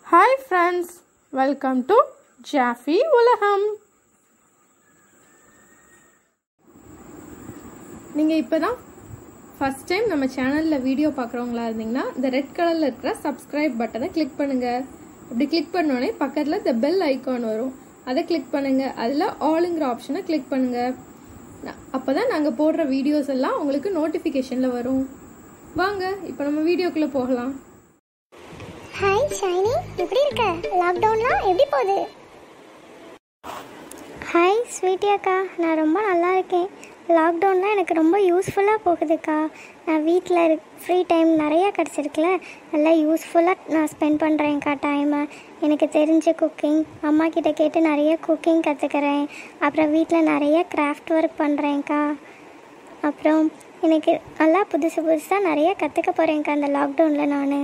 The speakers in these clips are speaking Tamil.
ஹாய் ஃப்ரெண்ட்ஸ் வெல்கம் டு ஜாஃபி உலகம் நீங்கள் இப்போ தான் ஃபஸ்ட் டைம் நம்ம சேனலில் வீடியோ பார்க்குறவங்களா இருந்தீங்கன்னா இந்த ரெட் கலரில் இருக்கிற சப்ஸ்கிரைப் பட்டனை கிளிக் பண்ணுங்கள் அப்படி கிளிக் பண்ணோடனே பக்கத்தில் இந்த பெல் ஐக்கான் வரும் அதை கிளிக் பண்ணுங்கள் அதில் ஆளுங்கிற ஆப்ஷனை கிளிக் பண்ணுங்கள் அப்போ தான் நாங்கள் போடுற வீடியோஸ் எல்லாம் உங்களுக்கு நோட்டிஃபிகேஷனில் வரும் வாங்க இப்போ நம்ம வீடியோக்குள்ளே போகலாம் ஹாய் ஷைனி எப்படி இருக்க லாக்டவுன்லாம் எப்படி போகுது ஹாய் ஸ்வீட்டி அக்கா நான் ரொம்ப நல்லா இருக்கேன் லாக்டவுன்லாம் எனக்கு ரொம்ப யூஸ்ஃபுல்லாக போகுதுக்கா நான் வீட்டில் இரு ஃப்ரீ டைம் நிறையா கிடச்சிருக்குல நல்லா யூஸ்ஃபுல்லாக நான் ஸ்பெண்ட் பண்ணுறேன்க்கா டைமை எனக்கு தெரிஞ்ச குக்கிங் அம்மா கிட்ட கேட்டு நிறைய குக்கிங் கற்றுக்கிறேன் அப்புறம் வீட்டில் நிறைய கிராஃப்ட் ஒர்க் பண்ணுறேன்க்கா அப்புறம் எனக்கு நல்லா புதுசு புதுசாக நிறைய கற்றுக்க போகிறேன்க்கா அந்த லாக்டவுனில் நான்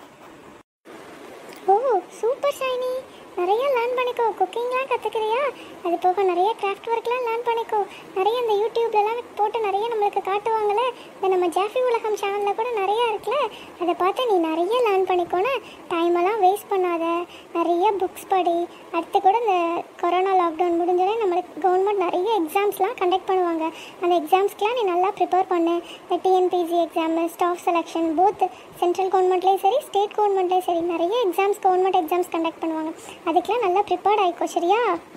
ஓ சூப்பர் ஷைனி நிறைய லேர்ன் பண்ணிக்கோ குக்கிங்லாம் கற்றுக்கிறியா அது போக நிறைய கிராஃப்ட் ஒர்க்லாம் லேர்ன் பண்ணிக்கோ நிறைய இந்த யூடியூப்லலாம் போட்டு நிறைய நம்மளுக்கு காட்டுவாங்கல்ல இந்த நம்ம ஜாஃபி உலகம் சேனலில் கூட நிறையா இருக்குல்ல அதை பார்த்து நீ நிறைய லேர்ன் பண்ணிக்கோன்னு டைமெல்லாம் வேஸ்ட் பண்ணாத நிறைய புக்ஸ் படி அடுத்து கூட இந்த கொரோனா லாக்டவுன் முடிஞ்சதே நம்மளுக்கு கவர்மெண்ட் நிறைய எக்ஸாம்ஸ்லாம் கண்டக்ட் பண்ணுவாங்க அந்த எக்ஸாம்ஸ்க்குலாம் நீ நல்லா ப்ரிப்பேர் பண்ணு இந்த TNPSC exam staff selection both central கவர்மெண்ட்லேயும் சரி ஸ்டேட் கவர்மெண்ட்லேயும் சரி நிறைய எக்ஸாம்ஸ் கவர்மெண்ட் எக்ஸாம்ஸ் கண்டக்ட் பண்ணுவாங்க அதுக்கெலாம் நல்லா ப்ரிப்பேர்ட் ஆகிக்கோ சரியா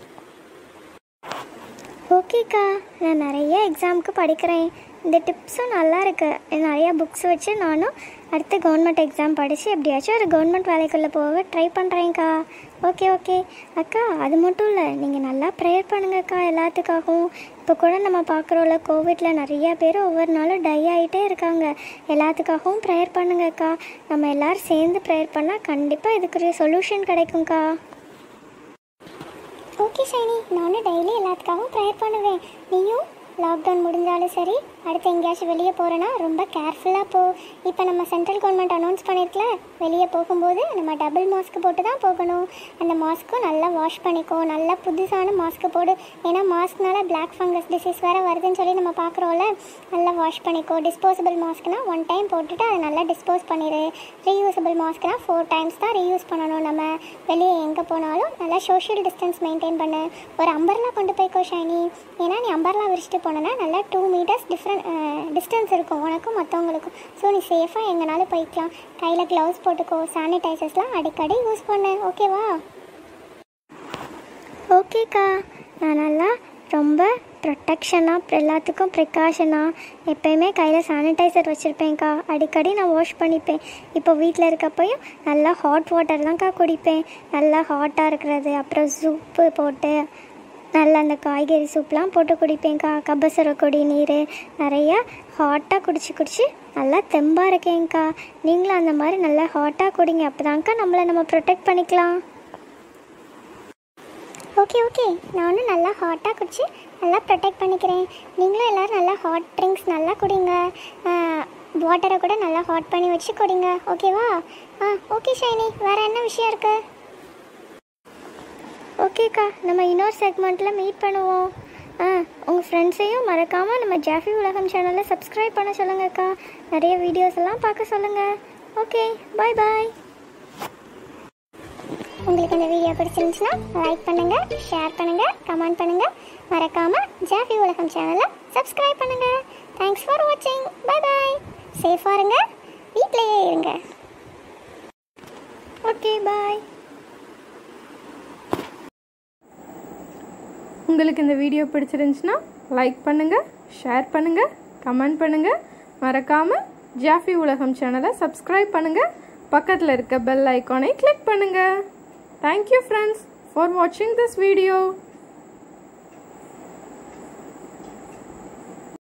ஓகேக்கா நான் நிறைய எக்ஸாமுக்கு படிக்கிறேன் இந்த டிப்ஸும் நல்லா இருக்கு நிறையா புக்ஸ் வச்சு நானும் அடுத்து கவர்மெண்ட் எக்ஸாம் படித்து எப்படியாச்சும் ஒரு கவர்மெண்ட் வேலைக்குள்ளே போக ட்ரை பண்ணுறேன்க்கா ஓகே ஓகே அக்கா அது மட்டும் இல்லை நீங்கள் நல்லா ப்ரேயர் பண்ணுங்கக்கா எல்லாத்துக்காகவும் இப்போ கூட நம்ம பார்க்குறோம்ல கோவிட்டில் நிறைய பேர் ஒவ்வொரு நாளும் டை ஆகிட்டே இருக்காங்க எல்லாத்துக்காகவும் ப்ரேயர் பண்ணுங்கக்கா நம்ம எல்லோரும் சேர்ந்து ப்ரேயர் பண்ணால் கண்டிப்பாக இதுக்குரிய சொல்யூஷன் கிடைக்கும்க்கா ஓகே ஷைனி நானும் டெய்லி எல்லாத்துக்காகவும் ப்ரேயர் பண்ணுவேன் நீயும் லாக்டவுன் முடிஞ்சாலும் சரி அடுத்து எங்கேயாச்சும் வெளியே போகிறேன்னா ரொம்ப கேர்ஃபுல்லாக போ இப்போ நம்ம சென்ட்ரல் கவர்மெண்ட் அனௌன்ஸ் பண்ணியிருக்கல வெளியே போகும்போது நம்ம டபுள் மாஸ்க் போட்டு தான் போகணும் அந்த மாஸ்க்கும் நல்லா வாஷ் பண்ணிக்கோ நல்லா புதுசான மாஸ்க்கு போடு ஏன்னா மாஸ்க்னால பிளாக் ஃபங்கஸ் டிசீஸ் வேறு வருதுன்னு சொல்லி நம்ம பார்க்குறோம்ல நல்லா வாஷ் பண்ணிக்கோ டிஸ்போசபிள் மாஸ்க்னா ஒன் டைம் போட்டுட்டு அதை நல்லா டிஸ்போஸ் பண்ணிடு ரீயூசபிள் மாஸ்க்னா ஃபோர் டைம்ஸ் தான் ரீயூஸ் பண்ணணும் நம்ம வெளியே எங்கே போனாலும் நல்லா சோஷியல் டிஸ்டன்ஸ் மெயின்டைன் பண்ணு ஒரு அம்பர்லா கொண்டு போய்க்கோ ஷைனி ஏன்னா நீ அம்பர்லா விரிச்சிட்டு போனேன்னா நல்லா டூ மீட்டர்ஸ் டிஃப்ரெண்ட் டிஸ்டன்ஸ் இருக்கும் உனக்கும் மற்றவங்களுக்கும் ஸோ நீ சேஃபாக எங்கேனாலும் போய்க்கலாம் கையில் க்ளவுஸ் போட்டுக்கோ சானிடைசர்ஸ்லாம் அடிக்கடி யூஸ் பண்ணு ஓகேவா ஓகேக்கா நான் நல்லா ரொம்ப ப்ரொட்டெக்ஷனாக எல்லாத்துக்கும் ப்ரிகாஷனாக எப்போயுமே கையில் சானிடைசர் வச்சுருப்பேன்க்கா அடிக்கடி நான் வாஷ் பண்ணிப்பேன் இப்போ வீட்டில் இருக்கப்பையும் நல்லா ஹாட் வாட்டர் தான்க்கா குடிப்பேன் நல்லா ஹாட்டாக இருக்கிறது அப்புறம் சூப்பு போட்டு நல்லா அந்த காய்கறி சூப்லாம் போட்டு குடிப்பேன்க்கா கபசுர கொடி நீர் நிறையா ஹாட்டாக குடிச்சு குடிச்சு நல்லா தெம்பாக இருக்கேங்க்கா நீங்களும் அந்த மாதிரி நல்லா ஹாட்டாக குடிங்க அப்போ நம்மளை நம்ம ப்ரொடெக்ட் பண்ணிக்கலாம் ஓகே ஓகே நானும் நல்லா ஹாட்டாக குடிச்சு நல்லா ப்ரொடெக்ட் பண்ணிக்கிறேன் நீங்களும் எல்லோரும் நல்லா ஹாட் ட்ரிங்க்ஸ் நல்லா குடிங்க வாட்டரை கூட நல்லா ஹாட் பண்ணி வச்சு குடிங்க ஓகேவா ஆ ஓகே ஷைனி வேறு என்ன விஷயம் இருக்குது ஓகேக்கா நம்ம இன்னொரு செக்மெண்ட்டில் மீட் பண்ணுவோம் ஆ உங்கள் ஃப்ரெண்ட்ஸையும் மறக்காமல் நம்ம ஜாஃபி உலகம் சேனலில் சப்ஸ்கிரைப் பண்ண சொல்லுங்கக்கா நிறைய வீடியோஸ் எல்லாம் பார்க்க சொல்லுங்கள் ஓகே பாய் பாய் உங்களுக்கு இந்த வீடியோ பிடிச்சிருந்துச்சுன்னா லைக் பண்ணுங்கள் ஷேர் பண்ணுங்கள் கமெண்ட் பண்ணுங்கள் மறக்காமல் ஜாஃபி உலகம் சேனலை சப்ஸ்கிரைப் பண்ணுங்கள் தேங்க்ஸ் ஃபார் வாட்சிங் பாய் பாய் சேஃபாக இருங்க வீட்டிலேயே இருங்க ஓகே பாய் உங்களுக்கு இந்த வீடியோ பிடிச்சிருந்துச்சுன்னா லைக் பண்ணுங்கள் ஷேர் பண்ணுங்கள் கமெண்ட் பண்ணுங்கள் மறக்காமல் ஜாஃபி உலகம் சேனலை சப்ஸ்கிரைப் பண்ணுங்கள் பக்கத்தில் இருக்க பெல் ஐக்கானை கிளிக் பண்ணுங்கள் தேங்க்யூ ஃப்ரெண்ட்ஸ் ஃபார் வாட்சிங் திஸ் வீடியோ